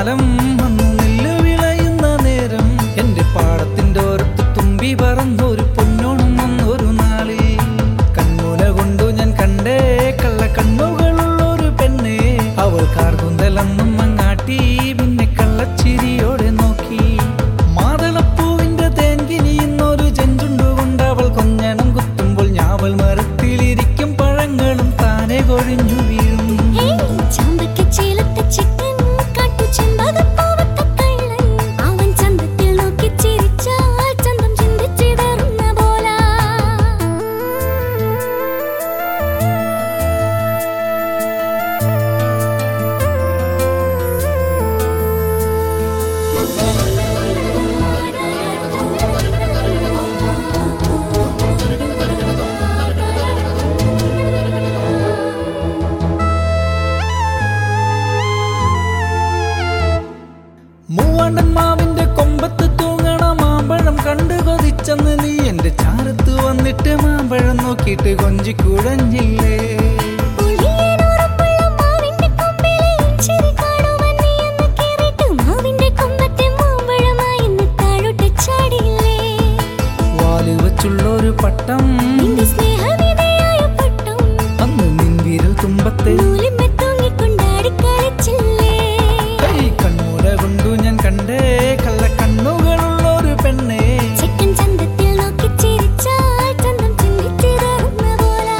കാലം വന്നു നെല്ല് വിളയുന്ന നേരം എന്റെ പാടത്തിന്റെ ഓരത്ത് തുമ്പി പറന്നൊരു പൊന്നോണം വന്നൊരു നാളിൽ കൺമുല കൊണ്ടു ഞാൻ കണ്ടേ കള്ള കണ്ണുകളുള്ളൊരു പെണ്ണെ അവൾ കാർകുന്തലെന്നും അങ്ങാട്ടി പിന്നെ കള്ളച്ചിരിയോടെ നോക്കി മാതളപ്പൂവിന്റെ തേൻകിനി ഇന്നൊരു ചെഞ്ചുണ്ടു കൊണ്ട് അവൾ കൊഞ്ഞണം കുത്തുമ്പോൾ ഞാവൽ മരത്തിലിരിക്കും പഴങ്ങളും താനെ കൊഴിഞ്ഞു വീഴും ഹേയ് ചാമ്പക്ക ചേലത്തെ ചിക്കൻ കാട്ടു ചെമ്പകപ്പൂവത്തെ കള്ളൻ അവൻ ചന്തത്തിൽ നോക്കി ചിരിച്ചാൽ ചന്തം ചിന്തിച്ചിടറുന്ന പോലാ മൂവണ്ണൻ മാവിന്റെ കൊമ്പത്ത് തൂങ്ങണ മാമ്പഴം കണ്ടു കൊതിച്ചെന്ന് നീ എന്റെ ചാരത്ത് വന്നിട്ട് മാമ്പഴം നോക്കിയിട്ട് കൊഞ്ചി കുഴഞ്ഞില്ലേ പുളിയനൂറുപ്പുള്ള മാവിന്റെ കൊമ്പിലെ ഇച്ചിരി കാണുമെന്ന് എന്ന് കേറിട്ട് മാവിന്റെ കൊമ്പത്തെ മാമ്പഴമായി ഇന്ന് താഴോട്ട് ചാടിയില്ലേ വാല് വെച്ചുള്ളൊരു പട്ടം നിന്റെ സ്നേഹവിധയായ പട്ടം അന്ന് നിൻവിരൽ തുമ്പത്തെ നൂലിന്മേ തൂങ്ങിക്കൊണ്ടാടി കളിച്ചില്ലേ കൈ കണ്ണൂര കൊണ്ടു ഞാൻ കണ്ടേ കള്ള കണ്ണുകളുള്ളൊരു പെണ്ണെ ചിക്കൻ ചന്തത്തിൽ നോക്കി ചിരിച്ചാൽ ചന്തം ചിന്തിച്ചിടറുന്ന പോലാ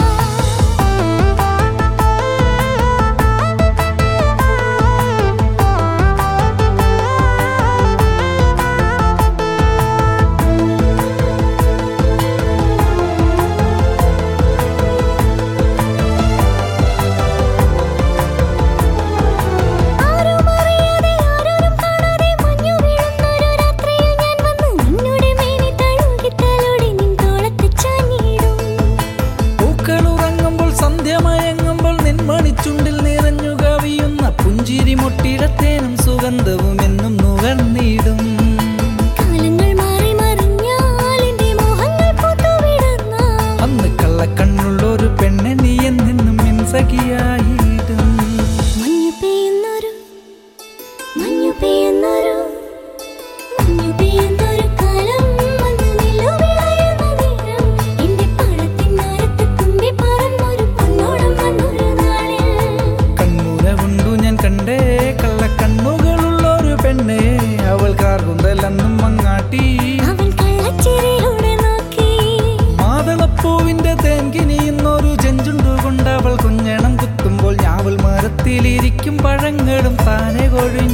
ആരും അറിയാതെ ആരോരും കാണാതെ മഞ്ഞു വീഴുന്നൊരു രാത്രിയിൽ ഞാൻ വന്ന് നിന്നുടെ മേനി തഴുകി തലോടി നിൻ തോളത്ത് ചാഞ്ഞിടും പൂക്കൾ ഉറങ്ങുമ്പോൾ സന്ധ്യ മയങ്ങുമ്പോൾ നിൻമണിച്ചുണ്ടിൽ നിറഞ്ഞു കവിയുന്ന പുഞ്ചിരി മുട്ടിടത്തേനും സുഗന്ധവും എന്നും നുകർന്നിടും കാലങ്ങൾ മാറി മറിഞ്ഞാൽ എന്റെ മോഹങ്ങൾ പൂത്തുവിടർന്നാൽ അന്ന് കള്ളക്കണ്ണുള്ളൊരു പെണ്ണെ നീ എന്നെന്നും മിൻസഖിയായിടും മഞ്ഞു പെയ്യുന്നൊരു മഞ്ഞു പെയ്യുന്നൊരു മഞ്ഞു പെയ്യുന്നൊരു കാലം വന്നു നിലവിളയുന്ന നേരം എന്റെ പാടത്തിനകത്ത് തുമ്പി പറന്നൊരു പൊന്നോളം വന്നൊരു നാളിൽ കണ്ണൂര കൊണ്ടു ഞാൻ കണ്ടേ കള്ളക്കണ്ണുകളുള്ളൊരു പെണ്ണെ അവൾ കാർകുന്തലെന്നും മങ്ങാട്ടി അവൻ കള്ളച്ചിരിയോടെ നോക്കി മാതളപ്പൂവിന്റെ തേൻകിനി ഇന്നൊരു ചെഞ്ചുണ്ടു കൊണ്ട് അവൾ കുഞ്ഞണം കുത്തുമ്പോൾ ഞാവൽ മരത്തിലിരിക്കും പഴങ്ങളും താനെ കൊഴിഞ്ഞു